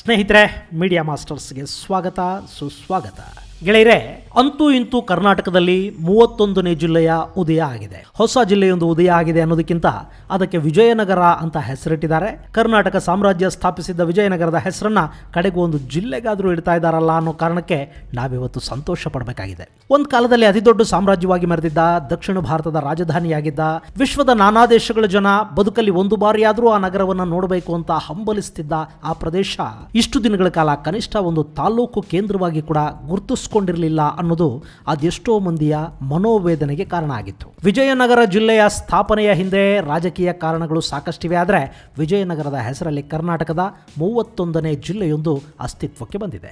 ಸ್ನೇಹಿತರೆ ಮೀಡಿಯಾ ಮಾಸ್ಟರ್ಸ್ಗೆ ಸ್ವಾಗತ ಸುಸ್ವಾಗತ ಗೆಳೆಯರೆ ಅಂತೂ ಇಂತೂ ಕರ್ನಾಟಕದಲ್ಲಿ ಮೂವತ್ತೊಂದನೇ ಜಿಲ್ಲೆಯ ಉದಯ ಆಗಿದೆ ಹೊಸ ಜಿಲ್ಲೆಯೊಂದು ಉದಯ ಆಗಿದೆ ಅನ್ನೋದಕ್ಕಿಂತ ಅದಕ್ಕೆ ವಿಜಯನಗರ ಅಂತ ಹೆಸರಿಟ್ಟಿದ್ದಾರೆ ಕರ್ನಾಟಕ ಸಾಮ್ರಾಜ್ಯ ಸ್ಥಾಪಿಸಿದ್ದ ವಿಜಯನಗರದ ಹೆಸರನ್ನ ಕಡೆಗೂ ಒಂದು ಜಿಲ್ಲೆಗಾದರೂ ಇಡ್ತಾ ಇದ್ದಾರಲ್ಲ ಅನ್ನೋ ಕಾರಣಕ್ಕೆ ನಾವಿವತ್ತು ಸಂತೋಷ ಪಡಬೇಕಾಗಿದೆ ಒಂದು ಕಾಲದಲ್ಲಿ ಅತಿದೊಡ್ಡ ಸಾಮ್ರಾಜ್ಯವಾಗಿ ಮೆರೆದಿದ್ದ ದಕ್ಷಿಣ ಭಾರತದ ರಾಜಧಾನಿಯಾಗಿದ್ದ ವಿಶ್ವದ ನಾನಾ ದೇಶಗಳ ಜನ ಬದುಕಲ್ಲಿ ಒಂದು ಬಾರಿಯಾದರೂ ಆ ನಗರವನ್ನು ನೋಡಬೇಕು ಅಂತ ಹಂಬಲಿಸ್ತಿದ್ದ ಆ ಪ್ರದೇಶ ಇಷ್ಟು ದಿನಗಳ ಕಾಲ ಕನಿಷ್ಠ ಒಂದು ತಾಲೂಕು ಕೇಂದ್ರವಾಗಿ ಕೂಡ ಗುರುತಿಸ್ಕೊಂಡಿರಲಿಲ್ಲ ಅನ್ನೋದು ಅದೆಷ್ಟೋ ಮಂದಿಯ ಮನೋವೇದನೆಗೆ ಕಾರಣ ಆಗಿತ್ತು ವಿಜಯನಗರ ಜಿಲ್ಲೆಯ ಸ್ಥಾಪನೆಯ ಹಿಂದೆ ರಾಜಕೀಯ ಕಾರಣಗಳು ಸಾಕಷ್ಟಿವೆ ಆದರೆ ವಿಜಯನಗರದ ಹೆಸರಲ್ಲಿ ಕರ್ನಾಟಕದ ಮೂವತ್ತೊಂದನೇ ಜಿಲ್ಲೆಯೊಂದು ಅಸ್ತಿತ್ವಕ್ಕೆ ಬಂದಿದೆ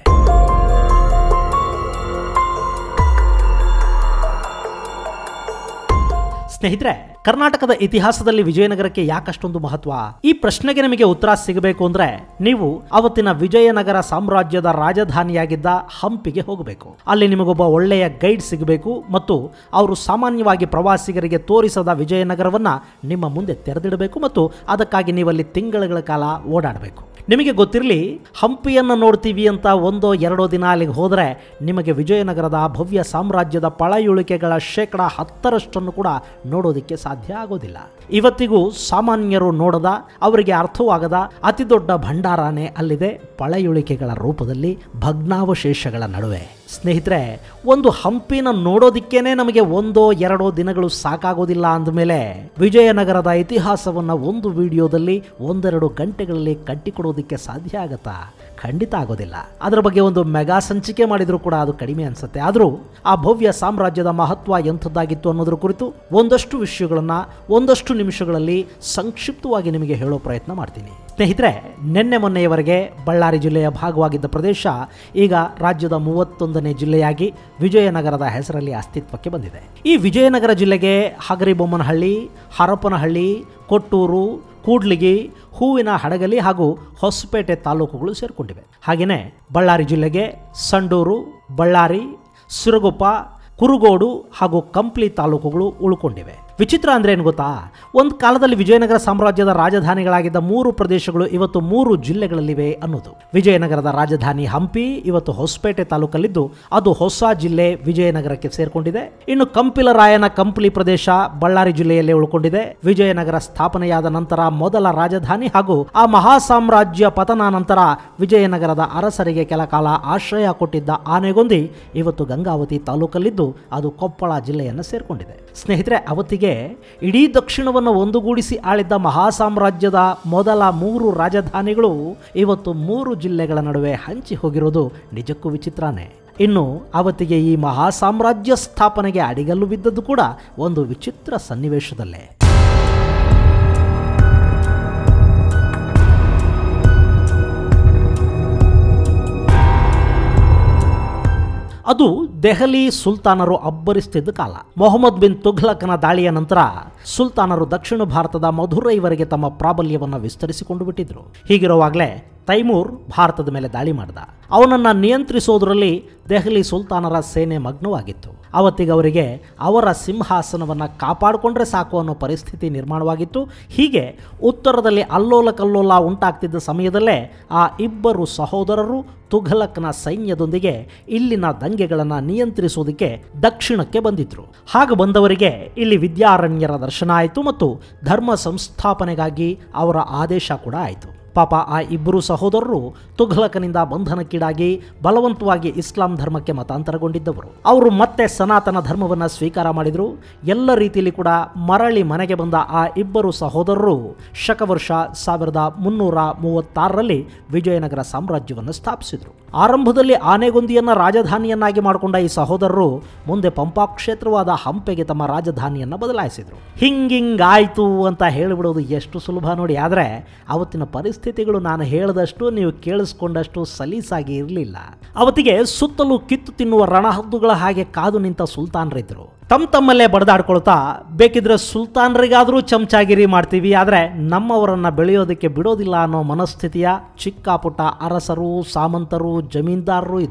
ಸ್ನೇಹಿತರೆ ಕರ್ನಾಟಕದ ಇತಿಹಾಸದಲ್ಲಿ ವಿಜಯನಗರಕ್ಕೆ ಯಾಕಷ್ಟೊಂದು ಮಹತ್ವ ಈ ಪ್ರಶ್ನೆಗೆ ನಿಮಗೆ ಉತ್ತರ ಸಿಗಬೇಕು ಅಂದ್ರೆ ನೀವು ಅವತ್ತಿನ ವಿಜಯನಗರ ಸಾಮ್ರಾಜ್ಯದ ರಾಜಧಾನಿಯಾಗಿದ್ದ ಹಂಪಿಗೆ ಹೋಗಬೇಕು ಅಲ್ಲಿ ನಿಮಗೊಬ್ಬ ಒಳ್ಳೆಯ ಗೈಡ್ ಸಿಗಬೇಕು ಮತ್ತು ಅವರು ಸಾಮಾನ್ಯವಾಗಿ ಪ್ರವಾಸಿಗರಿಗೆ ತೋರಿಸದ ವಿಜಯನಗರವನ್ನ ನಿಮ್ಮ ಮುಂದೆ ತೆರೆದಿಡಬೇಕು ಮತ್ತು ಅದಕ್ಕಾಗಿ ನೀವಲ್ಲಿ ತಿಂಗಳುಗಳ ಕಾಲ ಓಡಾಡಬೇಕು ನಿಮಗೆ ಗೊತ್ತಿರಲಿ ಹಂಪಿಯನ್ನು ನೋಡ್ತೀವಿ ಅಂತ ಒಂದೋ ಎರಡೋ ದಿನ ಅಲ್ಲಿಗೆ ಹೋದರೆ ನಿಮಗೆ ವಿಜಯನಗರದ ಭವ್ಯ ಸಾಮ್ರಾಜ್ಯದ ಪಳೆಯುಳಿಕೆಗಳ ಶೇಕಡ ಹತ್ತರಷ್ಟನ್ನು ಕೂಡ ನೋಡೋದಕ್ಕೆ ಸಾಧ್ಯ ಆಗೋದಿಲ್ಲ ಇವತ್ತಿಗೂ ಸಾಮಾನ್ಯರು ನೋಡದ ಅವರಿಗೆ ಅರ್ಥವಾಗದ ಅತಿ ದೊಡ್ಡ ಭಂಡಾರನೇ ಅಲ್ಲಿದೆ ಪಳೆಯುಳಿಕೆಗಳ ರೂಪದಲ್ಲಿ ಭಗ್ನಾವಶೇಷಗಳ ನಡುವೆ ಸ್ನೇಹಿತರೆ ಒಂದು ಹಂಪಿನ ನೋಡೋದಿಕ್ಕೇನೆ ನಮಗೆ ಒಂದೋ ಎರಡೋ ದಿನಗಳು ಸಾಕಾಗೋದಿಲ್ಲ ಅಂದಮೇಲೆ ವಿಜಯನಗರದ ಇತಿಹಾಸವನ್ನು ಒಂದು ವಿಡಿಯೋದಲ್ಲಿ ಒಂದೆರಡು ಗಂಟೆಗಳಲ್ಲಿ ಕಟ್ಟಿಕೊಡೋದಕ್ಕೆ ಸಾಧ್ಯ ಆಗತ್ತಾ ಖಂಡಿತ ಆಗೋದಿಲ್ಲ ಅದರ ಬಗ್ಗೆ ಒಂದು ಮೆಗಾ ಸಂಚಿಕೆ ಮಾಡಿದರೂ ಕೂಡ ಅದು ಕಡಿಮೆ ಅನ್ಸುತ್ತೆ ಆದರೂ ಆ ಭವ್ಯ ಸಾಮ್ರಾಜ್ಯದ ಮಹತ್ವ ಎಂಥದ್ದಾಗಿತ್ತು ಅನ್ನೋದ್ರ ಕುರಿತು ಒಂದಷ್ಟು ವಿಷಯಗಳನ್ನು ಒಂದಷ್ಟು ನಿಮಿಷಗಳಲ್ಲಿ ಸಂಕ್ಷಿಪ್ತವಾಗಿ ನಿಮಗೆ ಹೇಳೋ ಪ್ರಯತ್ನ ಮಾಡ್ತೀನಿ ಸ್ನೇಹಿತರೆ ನಿನ್ನೆ ಮೊನ್ನೆಯವರೆಗೆ ಬಳ್ಳಾರಿ ಜಿಲ್ಲೆಯ ಭಾಗವಾಗಿದ್ದ ಪ್ರದೇಶ ಈಗ ರಾಜ್ಯದ ಮೂವತ್ತೊಂದನೇ ಜಿಲ್ಲೆಯಾಗಿ ವಿಜಯನಗರದ ಹೆಸರಲ್ಲಿ ಅಸ್ತಿತ್ವಕ್ಕೆ ಬಂದಿದೆ ಈ ವಿಜಯನಗರ ಜಿಲ್ಲೆಗೆ ಹಗರಿಬೊಮ್ಮನಹಳ್ಳಿ ಹರಪನಹಳ್ಳಿ ಕೊಟ್ಟೂರು ಕೂಡ್ಲಿಗಿ ಹೂವಿನ ಹಡಗಲಿ ಹಾಗೂ ಹೊಸಪೇಟೆ ತಾಲೂಕುಗಳು ಸೇರಿಕೊಂಡಿವೆ ಹಾಗೆಯೇ ಬಳ್ಳಾರಿ ಜಿಲ್ಲೆಗೆ ಸಂಡೂರು ಬಳ್ಳಾರಿ ಸಿರುಗುಪ್ಪ ಕುರುಗೋಡು ಹಾಗೂ ಕಂಪ್ಲಿ ತಾಲೂಕುಗಳು ಉಳ್ಕೊಂಡಿವೆ ವಿಚಿತ್ರ ಅಂದ್ರೆ ಏನು ಗೊತ್ತಾ ಒಂದು ಕಾಲದಲ್ಲಿ ವಿಜಯನಗರ ಸಾಮ್ರಾಜ್ಯದ ರಾಜಧಾನಿಗಳಾಗಿದ್ದ ಮೂರು ಪ್ರದೇಶಗಳು ಇವತ್ತು ಮೂರು ಜಿಲ್ಲೆಗಳಲ್ಲಿವೆ ಅನ್ನೋದು ವಿಜಯನಗರದ ರಾಜಧಾನಿ ಹಂಪಿ ಇವತ್ತು ಹೊಸಪೇಟೆ ತಾಲೂಕಲ್ಲಿದ್ದು ಅದು ಹೊಸ ಜಿಲ್ಲೆ ವಿಜಯನಗರಕ್ಕೆ ಸೇರ್ಕೊಂಡಿದೆ ಇನ್ನು ಕಂಪಿಲರಾಯನ ಕಂಪ್ಲಿ ಪ್ರದೇಶ ಬಳ್ಳಾರಿ ಜಿಲ್ಲೆಯಲ್ಲೇ ಉಳ್ಕೊಂಡಿದೆ ವಿಜಯನಗರ ಸ್ಥಾಪನೆಯಾದ ನಂತರ ಮೊದಲ ರಾಜಧಾನಿ ಹಾಗೂ ಆ ಮಹಾ ಸಾಮ್ರಾಜ್ಯ ಪತನ ನಂತರ ವಿಜಯನಗರದ ಅರಸರಿಗೆ ಕೆಲ ಕಾಲ ಆಶ್ರಯ ಕೊಟ್ಟಿದ್ದ ಆನೆಗೊಂದಿ ಇವತ್ತು ಗಂಗಾವತಿ ತಾಲೂಕಲ್ಲಿದ್ದು ಅದು ಕೊಪ್ಪಳ ಜಿಲ್ಲೆಯನ್ನು ಸೇರ್ಕೊಂಡಿದೆ ಸ್ನೇಹಿತರೆ ಅವತ್ತಿಗೆ ಇಡೀ ದಕ್ಷಿಣವನ್ನು ಒಂದುಗೂಡಿಸಿ ಆಳಿದ್ದ ಮಹಾ ಸಾಮ್ರಾಜ್ಯದ ಮೊದಲ ಮೂರು ರಾಜಧಾನಿಗಳು ಇವತ್ತು ಮೂರು ಜಿಲ್ಲೆಗಳ ನಡುವೆ ಹಂಚಿ ಹೋಗಿರೋದು ನಿಜಕ್ಕೂ ವಿಚಿತ್ರನೇ ಇನ್ನು ಅವತ್ತಿಗೆ ಈ ಮಹಾ ಸಾಮ್ರಾಜ್ಯ ಸ್ಥಾಪನೆಗೆ ಅಡಿಗಲ್ಲು ಬಿದ್ದದ್ದು ಕೂಡ ಒಂದು ವಿಚಿತ್ರ ಸನ್ನಿವೇಶದಲ್ಲೇ ಅದು ದೆಹಲಿ ಸುಲ್ತಾನರು ಅಬ್ಬರಿಸ್ತಿದ್ದ ಕಾಲ ಮೊಹಮ್ಮದ್ ಬಿನ್ ತುಘ್ಲಕನ ದಾಳಿಯ ನಂತರ ಸುಲ್ತಾನರು ದಕ್ಷಿಣ ಭಾರತದ ಮಧುರೈವರೆಗೆ ತಮ್ಮ ಪ್ರಾಬಲ್ಯವನ್ನು ವಿಸ್ತರಿಸಿಕೊಂಡು ಬಿಟ್ಟಿದ್ರು ಹೀಗಿರುವಾಗಲೇ ತೈಮೂರ್ ಭಾರತದ ಮೇಲೆ ದಾಳಿ ಮಾಡಿದ ಅವನನ್ನು ನಿಯಂತ್ರಿಸೋದರಲ್ಲಿ ದೆಹಲಿ ಸುಲ್ತಾನರ ಸೇನೆ ಮಗ್ನವಾಗಿತ್ತು ಅವತ್ತಿಗೆ ಅವರಿಗೆ ಅವರ ಸಿಂಹಾಸನವನ್ನು ಕಾಪಾಡಿಕೊಂಡ್ರೆ ಸಾಕು ಅನ್ನೋ ಪರಿಸ್ಥಿತಿ ನಿರ್ಮಾಣವಾಗಿತ್ತು ಹೀಗೆ ಉತ್ತರದಲ್ಲಿ ಅಲ್ಲೋಲ ಕಲ್ಲೋಲ ಉಂಟಾಗ್ತಿದ್ದ ಸಮಯದಲ್ಲೇ ಆ ಇಬ್ಬರು ಸಹೋದರರು ತುಘಲಕ್ನ ಸೈನ್ಯದೊಂದಿಗೆ ಇಲ್ಲಿನ ದಂಗೆಗಳನ್ನು ನಿಯಂತ್ರಿಸೋದಕ್ಕೆ ದಕ್ಷಿಣಕ್ಕೆ ಬಂದಿದ್ರು ಹಾಗೆ ಬಂದವರಿಗೆ ಇಲ್ಲಿ ವಿದ್ಯಾರಣ್ಯರ ದರ್ಶನ ಆಯಿತು ಮತ್ತು ಧರ್ಮ ಸಂಸ್ಥಾಪನೆಗಾಗಿ ಅವರ ಆದೇಶ ಕೂಡ ಆಯಿತು ಪಾಪ ಆ ಇಬ್ಬರು ಸಹೋದರರು ತುಘಲಕನಿಂದ ಬಂಧನಕ್ಕೀಡಾಗಿ ಬಲವಂತವಾಗಿ ಇಸ್ಲಾಂ ಧರ್ಮಕ್ಕೆ ಮತಾಂತರಗೊಂಡಿದ್ದವರು ಅವರು ಮತ್ತೆ ಸನಾತನ ಧರ್ಮವನ್ನು ಸ್ವೀಕಾರ ಮಾಡಿದರು ಎಲ್ಲ ರೀತಿಯಲ್ಲಿ ಕೂಡ ಮರಳಿ ಮನೆಗೆ ಬಂದ ಆ ಇಬ್ಬರು ಸಹೋದರರು ಶಕವರ್ಷ ಸಾವಿರದ ಮುನ್ನೂರ ಮೂವತ್ತಾರರಲ್ಲಿ ವಿಜಯನಗರ ಸಾಮ್ರಾಜ್ಯವನ್ನು ಸ್ಥಾಪಿಸಿದರು ಆರಂಭದಲ್ಲಿ ಆನೆಗೊಂದಿಯನ್ನು ರಾಜಧಾನಿಯನ್ನಾಗಿ ಮಾಡಿಕೊಂಡ ಈ ಸಹೋದರರು ಮುಂದೆ ಪಂಪಾ ಕ್ಷೇತ್ರವಾದ ಹಂಪೆಗೆ ತಮ್ಮ ರಾಜಧಾನಿಯನ್ನು ಬದಲಾಯಿಸಿದರು ಹಿಂಗಿಂಗಾಯ್ತು ಅಂತ ಹೇಳಿಬಿಡೋದು ಎಷ್ಟು ಸುಲಭ ನೋಡಿ ಆದರೆ ಅವತ್ತಿನ ಪರಿಸ್ಥಿತಿಗಳು ನಾನು ಹೇಳದಷ್ಟು ನೀವು ಕೇಳಿಸ್ಕೊಂಡಷ್ಟು ಸಲೀಸಾಗಿ ಇರಲಿಲ್ಲ ಅವತ್ತಿಗೆ ಸುತ್ತಲೂ ಕಿತ್ತು ತಿನ್ನುವ ರಣಹದ್ದುಗಳ ಹಾಗೆ ಕಾದು ನಿಂತ ಸುಲ್ತಾನರಿದ್ದರು ತಮ್ಮ ತಮ್ಮಲ್ಲೇ ಬಡದಾಡ್ಕೊಳ್ತಾ ಬೇಕಿದ್ರೆ ಸುಲ್ತಾನರಿಗಾದರೂ ಚಮಚಾಗಿರಿ ಮಾಡ್ತೀವಿ ಆದರೆ ನಮ್ಮವರನ್ನ ಬೆಳೆಯೋದಕ್ಕೆ ಬಿಡೋದಿಲ್ಲ ಅನ್ನೋ ಮನಸ್ಥಿತಿಯ ಚಿಕ್ಕ ಪುಟ್ಟ ಅರಸರು ಸಾಮಂತರು ಜಮೀನ್ದಾರರು ಇದ್ದರು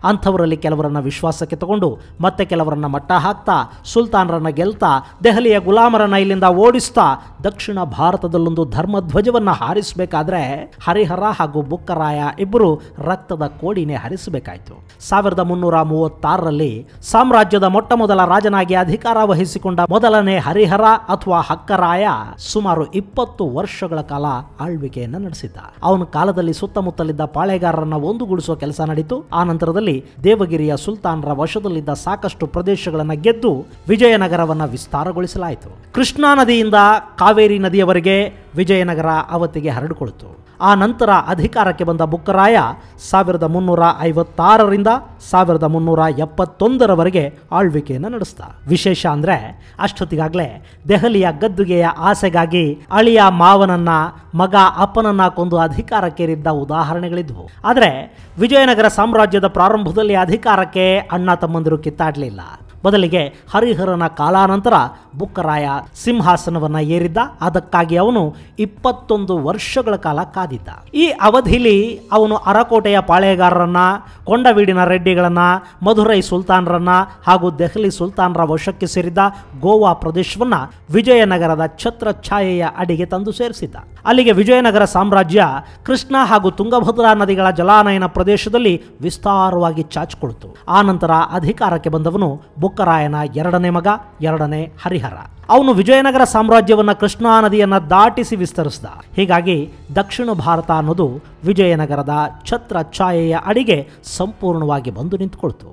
ಅಂಥವರಲ್ಲಿ ಕೆಲವರನ್ನ ವಿಶ್ವಾಸಕ್ಕೆ ತಗೊಂಡು ಮತ್ತೆ ಕೆಲವರನ್ನ ಮಟ್ಟ ಹಾಕ್ತಾ ಸುಲ್ತಾನರನ್ನ ಗೆಲ್ತಾ ದೆಹಲಿಯ ಗುಲಾಮರನ್ನ ಇಲ್ಲಿಂದ ಓಡಿಸ್ತಾ ದಕ್ಷಿಣ ಭಾರತದಲ್ಲೊಂದು ಧರ್ಮಧ್ವಜವನ್ನ ಹಾರಿಸಬೇಕಾದ್ರೆ ಹರಿಹರ ಹಾಗೂ ಬುಕ್ಕರಾಯ ಇಬ್ಬರು ರಕ್ತದ ಕೋಡಿನೇ ಹರಿಸಬೇಕಾಯಿತು ಸಾವಿರದ ಮುನ್ನೂರ ಮೂವತ್ತಾರರಲ್ಲಿ ಸಾಮ್ರಾಜ್ಯದ ಮೊಟ್ಟ ಮೊದಲ ರಾಜನಾಗಿ ಅಧಿಕಾರ ವಹಿಸಿಕೊಂಡ ಮೊದಲನೇ ಹರಿಹರ ಅಥವಾ ಹಕ್ಕರಾಯ ಸುಮಾರು ಇಪ್ಪತ್ತು ವರ್ಷಗಳ ಕಾಲ ಆಳ್ವಿಕೆಯನ್ನ ನಡೆಸಿದ್ದ ಅವನ ಕಾಲದಲ್ಲಿ ಸುತ್ತಮುತ್ತಲಿದ್ದ ಪಾಳೆಗಾರರನ್ನ ಒಂದುಗೂಡಿಸುವ ಕೆಲಸ ನಡೀತು ಆ ನಂತರದಲ್ಲಿ ದೇವಗಿರಿಯ ಸುಲ್ತಾನರ ವಶದಲ್ಲಿದ್ದ ಸಾಕಷ್ಟು ಪ್ರದೇಶಗಳನ್ನ ಗೆದ್ದು ವಿಜಯನಗರವನ್ನ ವಿಸ್ತಾರಗೊಳಿಸಲಾಯಿತು ಕೃಷ್ಣಾ ನದಿಯಿಂದ ಕಾವೇರಿ ನದಿಯವರೆಗೆ ವಿಜಯನಗರ ಅವತ್ತಿಗೆ ಹರಡಿಕೊಳ್ತು ಆ ನಂತರ ಅಧಿಕಾರಕ್ಕೆ ಬಂದ ಬುಕ್ಕರಾಯ ಸಾವಿರದ ಮುನ್ನೂರ ಐವತ್ತಾರರಿಂದ ಸಾವಿರದ ಮುನ್ನೂರ ಎಪ್ಪತ್ತೊಂದರವರೆಗೆ ಆಳ್ವಿಕೆಯನ್ನು ನಡೆಸ್ದ ವಿಶೇಷ ಅಂದ್ರೆ ಅಷ್ಟೊತ್ತಿಗಾಗಲೇ ದೆಹಲಿಯ ಗದ್ದುಗೆಯ ಆಸೆಗಾಗಿ ಅಳಿಯ ಮಾವನನ್ನ ಮಗ ಅಪ್ಪನನ್ನ ಕೊಂದು ಅಧಿಕಾರಕ್ಕೇರಿದ್ದ ಉದಾಹರಣೆಗಳಿದ್ವು ಆದರೆ ವಿಜಯನಗರ ಸಾಮ್ರಾಜ್ಯದ ಪ್ರಾರಂಭದಲ್ಲಿ ಅಧಿಕಾರಕ್ಕೆ ಅಣ್ಣ ತಮ್ಮಂದಿರು ಕಿತ್ತಾಡಲಿಲ್ಲ ಬದಲಿಗೆ ಹರಿಹರನ ಕಾಲಾನಂತರ ಬುಕ್ಕರಾಯ ಸಿಂಹಾಸನವನ್ನ ಏರಿದ್ದ ಅದಕ್ಕಾಗಿ ಅವನು ಇಪ್ಪತ್ತೊಂದು ವರ್ಷಗಳ ಕಾಲ ಕಾದಿದ್ದ ಈ ಅವಧಿಲಿ ಅವನು ಅರಕೋಟೆಯ ಪಾಳೆಗಾರರನ್ನ ಕೊಂಡವೀಡಿನ ರೆಡ್ಡಿಗಳನ್ನ ಮಧುರೈ ಸುಲ್ತಾನರನ್ನ ಹಾಗೂ ದೆಹಲಿ ಸುಲ್ತಾನರ ವಶಕ್ಕೆ ಸೇರಿದ್ದ ಗೋವಾ ಪ್ರದೇಶವನ್ನ ವಿಜಯನಗರದ ಛತ್ರ ಛಾಯೆಯ ಅಡಿಗೆ ತಂದು ಸೇರಿಸಿದ್ದ ಅಲ್ಲಿಗೆ ವಿಜಯನಗರ ಸಾಮ್ರಾಜ್ಯ ಕೃಷ್ಣ ಹಾಗೂ ತುಂಗಭದ್ರಾ ನದಿಗಳ ಜಲಾನಯನ ಪ್ರದೇಶದಲ್ಲಿ ವಿಸ್ತಾರವಾಗಿ ಚಾಚಿಕೊಳ್ತು ಆ ನಂತರ ಅಧಿಕಾರಕ್ಕೆ ಬಂದವನು ಬುಕ್ಕರಾಯನ ಎರಡನೇ ಮಗ ಎರಡನೇ ಹರಿಹರ ಅವನು ವಿಜಯನಗರ ಸಾಮ್ರಾಜ್ಯವನ್ನ ಕೃಷ್ಣಾ ನದಿಯನ್ನ ದಾಟಿಸಿ ವಿಸ್ತರಿಸಿದ ಹೀಗಾಗಿ ದಕ್ಷಿಣ ಭಾರತ ಅನ್ನೋದು ವಿಜಯನಗರದ ಛತ್ರ ಛಾಯೆಯ ಅಡಿಗೆ ಸಂಪೂರ್ಣವಾಗಿ ಬಂದು ನಿಂತುಕೊಳ್ತು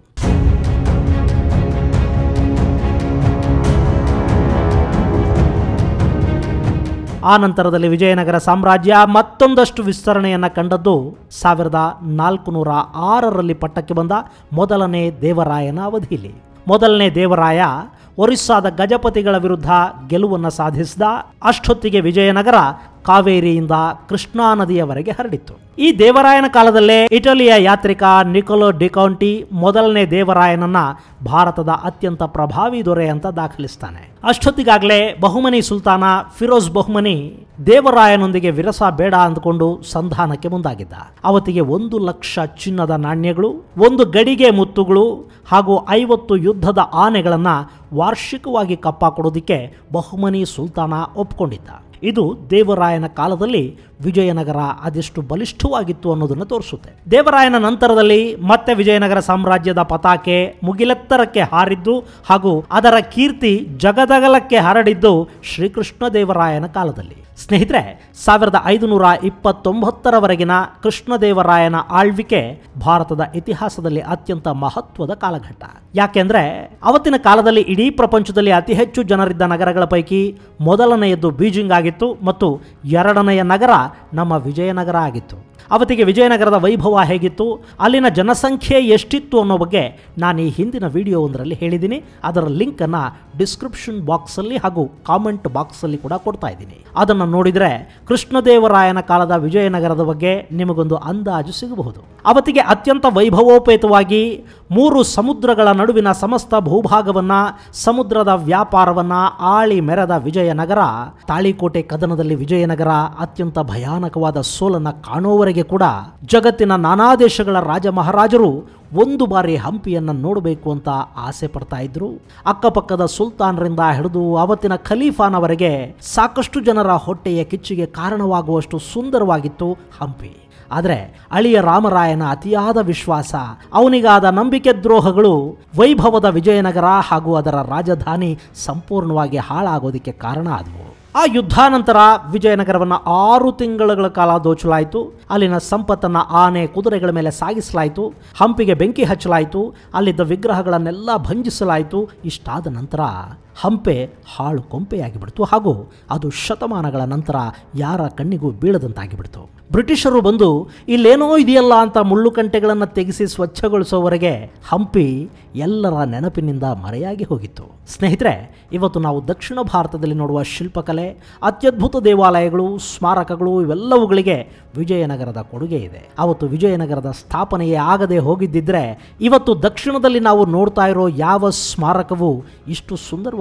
ಆ ನಂತರದಲ್ಲಿ ವಿಜಯನಗರ ಸಾಮ್ರಾಜ್ಯ ಮತ್ತೊಂದಷ್ಟು ವಿಸ್ತರಣೆಯನ್ನು ಕಂಡದ್ದು ಸಾವಿರದ ನಾಲ್ಕುನೂರ ಆರರಲ್ಲಿ ಪಟ್ಟಕ್ಕೆ ಬಂದ ಮೊದಲನೇ ದೇವರಾಯನ ಅವಧಿಯಲ್ಲಿ ಮೊದಲನೇ ದೇವರಾಯ ಒರಿಸ್ಸಾದ ಗಜಪತಿಗಳ ವಿರುದ್ಧ ಗೆಲುವನ್ನು ಸಾಧಿಸಿದ ಅಷ್ಟೊತ್ತಿಗೆ ವಿಜಯನಗರ ಕಾವೇರಿಯಿಂದ ಕೃಷ್ಣಾ ನದಿಯವರೆಗೆ ಹರಡಿತ್ತು ಈ ದೇವರಾಯನ ಕಾಲದಲ್ಲೇ ಇಟಲಿಯ ಯಾತ್ರಿಕ ನಿಕೋಲೋ ಡಿಕೌಂಟಿ ಮೊದಲನೇ ದೇವರಾಯನನ್ನ ಭಾರತದ ಅತ್ಯಂತ ಪ್ರಭಾವಿ ದೊರೆ ಅಂತ ದಾಖಲಿಸ್ತಾನೆ ಅಷ್ಟೊತ್ತಿಗಾಗಲೇ ಬಹುಮನಿ ಸುಲ್ತಾನ ಫಿರೋಜ್ ಬಹುಮನಿ ದೇವರಾಯನೊಂದಿಗೆ ವಿರಸ ಬೇಡ ಅಂದುಕೊಂಡು ಸಂಧಾನಕ್ಕೆ ಮುಂದಾಗಿದ್ದ ಅವತ್ತಿಗೆ ಒಂದು ಲಕ್ಷ ಚಿನ್ನದ ನಾಣ್ಯಗಳು ಒಂದು ಗಡಿಗೆ ಮುತ್ತುಗಳು ಹಾಗೂ ಐವತ್ತು ಯುದ್ಧದ ಆನೆಗಳನ್ನ ವಾರ್ಷಿಕವಾಗಿ ಕಪ್ಪ ಕೊಡೋದಿಕ್ಕೆ ಬಹುಮನಿ ಸುಲ್ತಾನ ಒಪ್ಕೊಂಡಿದ್ದ ಇದು ದೇವರಾಯನ ಕಾಲದಲ್ಲಿ ವಿಜಯನಗರ ಅದೆಷ್ಟು ಬಲಿಷ್ಠವಾಗಿತ್ತು ಅನ್ನೋದನ್ನು ತೋರಿಸುತ್ತೆ ದೇವರಾಯನ ನಂತರದಲ್ಲಿ ಮತ್ತೆ ವಿಜಯನಗರ ಸಾಮ್ರಾಜ್ಯದ ಪತಾಕೆ ಮುಗಿಲೆತ್ತರಕ್ಕೆ ಹಾರಿದ್ದು ಹಾಗೂ ಅದರ ಕೀರ್ತಿ ಜಗದಗಲಕ್ಕೆ ಹರಡಿದ್ದು ಶ್ರೀಕೃಷ್ಣ ದೇವರಾಯನ ಕಾಲದಲ್ಲಿ ಸ್ನೇಹಿತರೆ ಸಾವಿರದ ಐದುನೂರ ಇಪ್ಪತ್ತೊಂಬತ್ತರವರೆಗಿನ ಕೃಷ್ಣದೇವರಾಯನ ಆಳ್ವಿಕೆ ಭಾರತದ ಇತಿಹಾಸದಲ್ಲಿ ಅತ್ಯಂತ ಮಹತ್ವದ ಕಾಲಘಟ್ಟ ಯಾಕೆಂದ್ರೆ ಅವತ್ತಿನ ಕಾಲದಲ್ಲಿ ಇಡೀ ಪ್ರಪಂಚದಲ್ಲಿ ಅತಿ ಹೆಚ್ಚು ಜನರಿದ್ದ ನಗರಗಳ ಪೈಕಿ ಮೊದಲನೆಯದ್ದು ಬೀಜಿಂಗ್ ಆಗಿತ್ತು ಮತ್ತು ಎರಡನೆಯ ನಗರ ನಮ್ಮ ವಿಜಯನಗರ ಆಗಿತ್ತು ಅವತ್ತಿಗೆ ವಿಜಯನಗರದ ವೈಭವ ಹೇಗಿತ್ತು ಅಲ್ಲಿನ ಜನಸಂಖ್ಯೆ ಎಷ್ಟಿತ್ತು ಅನ್ನೋ ಬಗ್ಗೆ ನಾನು ಈ ಹಿಂದಿನ ವಿಡಿಯೋ ಒಂದರಲ್ಲಿ ಹೇಳಿದ್ದೀನಿ ಅದರ ಲಿಂಕನ್ನು ಡಿಸ್ಕ್ರಿಪ್ಷನ್ ಬಾಕ್ಸಲ್ಲಿ ಹಾಗೂ ಕಾಮೆಂಟ್ ಬಾಕ್ಸಲ್ಲಿ ಕೂಡ ಕೊಡ್ತಾ ಇದ್ದೀನಿ ಅದನ್ನು ನೋಡಿದರೆ ಕೃಷ್ಣದೇವರಾಯನ ಕಾಲದ ವಿಜಯನಗರದ ಬಗ್ಗೆ ನಿಮಗೊಂದು ಅಂದಾಜು ಸಿಗಬಹುದು ಅವತ್ತಿಗೆ ಅತ್ಯಂತ ವೈಭವೋಪೇತವಾಗಿ ಮೂರು ಸಮುದ್ರಗಳ ನಡುವಿನ ಸಮಸ್ತ ಭೂಭಾಗವನ್ನ ಸಮುದ್ರದ ವ್ಯಾಪಾರವನ್ನ ಆಳಿ ಮೆರೆದ ವಿಜಯನಗರ ತಾಳಿಕೋಟೆ ಕದನದಲ್ಲಿ ವಿಜಯನಗರ ಅತ್ಯಂತ ಭಯಾನಕವಾದ ಸೋಲನ್ನ ಕಾಣುವವರೆಗೆ ಕೂಡ ಜಗತ್ತಿನ ನಾನಾ ದೇಶಗಳ ರಾಜ ಮಹಾರಾಜರು ಒಂದು ಬಾರಿ ಹಂಪಿಯನ್ನು ನೋಡಬೇಕು ಅಂತ ಆಸೆ ಪಡ್ತಾ ಇದ್ರು ಅಕ್ಕಪಕ್ಕದ ಸುಲ್ತಾನರಿಂದ ಹಿಡಿದು ಅವತ್ತಿನ ಖಲೀಫಾನವರೆಗೆ ಸಾಕಷ್ಟು ಜನರ ಹೊಟ್ಟೆಯ ಕಿಚ್ಚಿಗೆ ಕಾರಣವಾಗುವಷ್ಟು ಸುಂದರವಾಗಿತ್ತು ಹಂಪಿ ಆದರೆ ಅಳಿಯ ರಾಮರಾಯನ ಅತಿಯಾದ ವಿಶ್ವಾಸ ಅವನಿಗಾದ ನಂಬಿಕೆ ದ್ರೋಹಗಳು ವೈಭವದ ವಿಜಯನಗರ ಹಾಗೂ ಅದರ ರಾಜಧಾನಿ ಸಂಪೂರ್ಣವಾಗಿ ಹಾಳಾಗೋದಕ್ಕೆ ಕಾರಣ ಆದವು ಆ ಯುದ್ಧಾನಂತರ ವಿಜಯನಗರವನ್ನು ಆರು ತಿಂಗಳ ಕಾಲ ದೋಚಲಾಯಿತು ಅಲ್ಲಿನ ಸಂಪತ್ತನ್ನು ಆನೆ ಕುದುರೆಗಳ ಮೇಲೆ ಸಾಗಿಸಲಾಯಿತು ಹಂಪಿಗೆ ಬೆಂಕಿ ಹಚ್ಚಲಾಯಿತು ಅಲ್ಲಿದ್ದ ವಿಗ್ರಹಗಳನ್ನೆಲ್ಲ ಭಂಜಿಸಲಾಯಿತು ಇಷ್ಟಾದ ನಂತರ ಹಂಪೆ ಹಾಳು ಕೊಂಪೆಯಾಗಿಬಿಡ್ತು ಹಾಗೂ ಅದು ಶತಮಾನಗಳ ನಂತರ ಯಾರ ಕಣ್ಣಿಗೂ ಬೀಳದಂತಾಗಿಬಿಡ್ತು ಬ್ರಿಟಿಷರು ಬಂದು ಇಲ್ಲೇನೋ ಇದೆಯಲ್ಲ ಅಂತ ಮುಳ್ಳುಕಂಟೆಗಳನ್ನು ತೆಗೆಸಿ ಸ್ವಚ್ಛಗೊಳಿಸೋವರೆಗೆ ಹಂಪಿ ಎಲ್ಲರ ನೆನಪಿನಿಂದ ಮರೆಯಾಗಿ ಹೋಗಿತ್ತು ಸ್ನೇಹಿತರೆ ಇವತ್ತು ನಾವು ದಕ್ಷಿಣ ಭಾರತದಲ್ಲಿ ನೋಡುವ ಶಿಲ್ಪಕಲೆ ಅತ್ಯದ್ಭುತ ದೇವಾಲಯಗಳು ಸ್ಮಾರಕಗಳು ಇವೆಲ್ಲವುಗಳಿಗೆ ವಿಜಯನಗರದ ಕೊಡುಗೆ ಇದೆ ಅವತ್ತು ವಿಜಯನಗರದ ಸ್ಥಾಪನೆಯೇ ಆಗದೆ ಹೋಗಿದ್ದಿದ್ರೆ ಇವತ್ತು ದಕ್ಷಿಣದಲ್ಲಿ ನಾವು ನೋಡ್ತಾ ಇರೋ ಯಾವ ಸ್ಮಾರಕವು ಇಷ್ಟು ಸುಂದರವಾಗಿ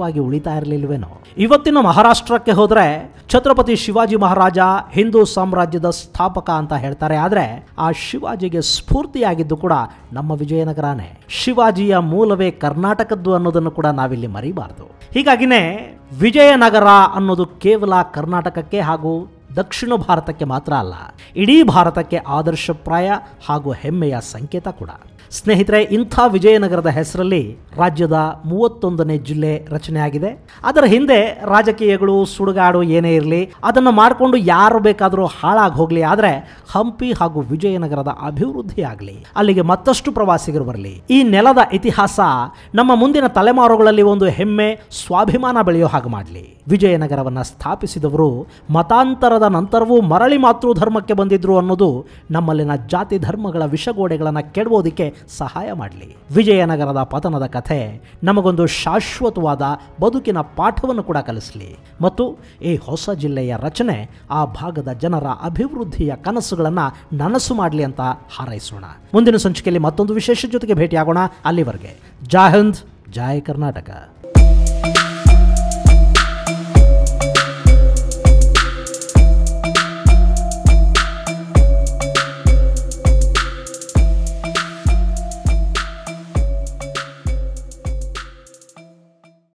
ಸ್ಥಿರವಾಗಿ ಉಳಿತಾ ಇರಲಿಲ್ವೇನೋ ಇವತ್ತಿನ ಮಹಾರಾಷ್ಟ್ರಕ್ಕೆ ಹೋದ್ರೆ ಛತ್ರಪತಿ ಶಿವಾಜಿ ಮಹಾರಾಜ ಹಿಂದೂ ಸಾಮ್ರಾಜ್ಯದ ಸ್ಥಾಪಕ ಅಂತ ಹೇಳ್ತಾರೆ ಆದ್ರೆ ಆ ಶಿವಾಜಿಗೆ ಸ್ಫೂರ್ತಿಯಾಗಿದ್ದು ಕೂಡ ನಮ್ಮ ವಿಜಯನಗರನೇ ಶಿವಾಜಿಯ ಮೂಲವೇ ಕರ್ನಾಟಕದ್ದು ಅನ್ನೋದನ್ನು ಕೂಡ ನಾವಿಲ್ಲಿ ಮರಿಬಾರದು ಹೀಗಾಗಿನೇ ವಿಜಯನಗರ ಅನ್ನೋದು ಕೇವಲ ಕರ್ನಾಟಕಕ್ಕೆ ಹಾಗೂ ದಕ್ಷಿಣ ಭಾರತಕ್ಕೆ ಮಾತ್ರ ಅಲ್ಲ ಇಡೀ ಭಾರತಕ್ಕೆ ಆದರ್ಶಪ್ರಾಯ ಹಾಗೂ ಹೆಮ್ಮೆಯ ಸಂಕೇತ ಕೂಡ ಸ್ನೇಹಿತರೆ ಇಂಥ ವಿಜಯನಗರದ ಹೆಸರಲ್ಲಿ ರಾಜ್ಯದ ಮೂವತ್ತೊಂದನೇ ಜಿಲ್ಲೆ ರಚನೆಯಾಗಿದೆ ಅದರ ಹಿಂದೆ ರಾಜಕೀಯಗಳು ಸುಡುಗಾಡು ಏನೇ ಇರಲಿ ಅದನ್ನು ಮಾಡಿಕೊಂಡು ಯಾರು ಬೇಕಾದರೂ ಹಾಳಾಗಿ ಹೋಗಲಿ ಆದರೆ ಹಂಪಿ ಹಾಗೂ ವಿಜಯನಗರದ ಅಭಿವೃದ್ಧಿ ಆಗಲಿ ಅಲ್ಲಿಗೆ ಮತ್ತಷ್ಟು ಪ್ರವಾಸಿಗರು ಬರಲಿ ಈ ನೆಲದ ಇತಿಹಾಸ ನಮ್ಮ ಮುಂದಿನ ತಲೆಮಾರುಗಳಲ್ಲಿ ಒಂದು ಹೆಮ್ಮೆ ಸ್ವಾಭಿಮಾನ ಬೆಳೆಯೋ ಹಾಗೆ ಮಾಡಲಿ ವಿಜಯನಗರವನ್ನು ಸ್ಥಾಪಿಸಿದವರು ಮತಾಂತರದ ನಂತರವೂ ಮರಳಿ ಮಾತೃಧರ್ಮಕ್ಕೆ ಬಂದಿದ್ರು ಅನ್ನೋದು ನಮ್ಮಲ್ಲಿನ ಜಾತಿ ಧರ್ಮಗಳ ವಿಷಗೋಡೆಗಳನ್ನು ಕೆಡವೋದಕ್ಕೆ ಸಹಾಯ ಮಾಡಲಿ ವಿಜಯನಗರದ ಪತನದ ಕಥೆ ನಮಗೊಂದು ಶಾಶ್ವತವಾದ ಬದುಕಿನ ಪಾಠವನ್ನು ಕೂಡ ಕಲಿಸಲಿ ಮತ್ತು ಈ ಹೊಸ ಜಿಲ್ಲೆಯ ರಚನೆ ಆ ಭಾಗದ ಜನರ ಅಭಿವೃದ್ಧಿಯ ಕನಸುಗಳನ್ನು ನನಸು ಮಾಡಲಿ ಅಂತ ಹಾರೈಸೋಣ ಮುಂದಿನ ಸಂಚಿಕೆಯಲ್ಲಿ ಮತ್ತೊಂದು ವಿಶೇಷ ಜೊತೆಗೆ ಭೇಟಿಯಾಗೋಣ ಅಲ್ಲಿವರೆಗೆ ಜೈ ಹಿಂದ್ ಜೈ ಕರ್ನಾಟಕ